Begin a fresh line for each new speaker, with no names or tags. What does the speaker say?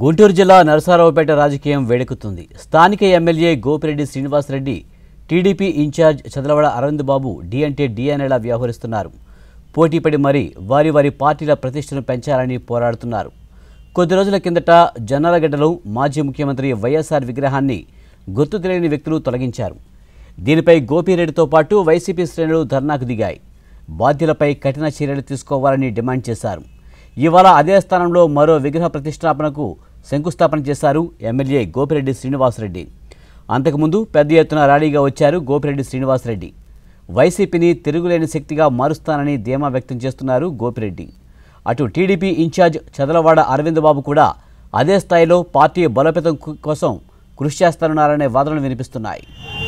గుంటూరు జిల్లా నరసరావుపేట రాజకీయం వేడెక్కుతుంది స్థానిక MLA Gopireddy Srinivasareddy TDP incharge Chadalavada Aravind Babu డి అంటే డి అనేలా వ్యవహరిస్తున్నారు పోటీపడి మరీ వారి వారి పార్టీల ప్రతిష్టను పెంచాలని పోరాడుతున్నారు కొద్ది రోజుల కిందట జన్నాలగడ్డలో మాజీ ముఖ్యమంత్రి వైఎస్ఆర్ విగ్రహాన్ని గుర్తు తెలియని వ్యక్తులు తొలగించారు దీనిపై గోపిరెడ్డితో పాటు వైసీపీ శ్రేణులు ధర్నాకు దిగాయి బాధ్యులపై కఠిన చర్యలు తీసుకోవాలని డిమాండ్ చేశారు ఇవాళ అదే స్థానంలో మరో విగ్రహ ప్రతిష్టాపనకు శంకుస్థాపన చేశారు ఎమ్మెల్యే గోపిరెడ్డి శ్రీనివాసరెడ్డి అంతకుముందు పెద్ద ఎత్తున ర్యాలీగా వచ్చారు గోపిరెడ్డి శ్రీనివాసరెడ్డి వైసీపీని తిరుగులేని శక్తిగా మారుస్తానని ధీమా వ్యక్తం చేస్తున్నారు గోపిరెడ్డి అటు టీడీపీ ఇన్ఛార్జ్ చదలవాడ అరవింద్ బాబు కూడా అదే స్థాయిలో పార్టీ బలోపేతం కు- కోసం కృషి చేస్తారన్నారనే వాదనలు వినిపిస్తున్నాయి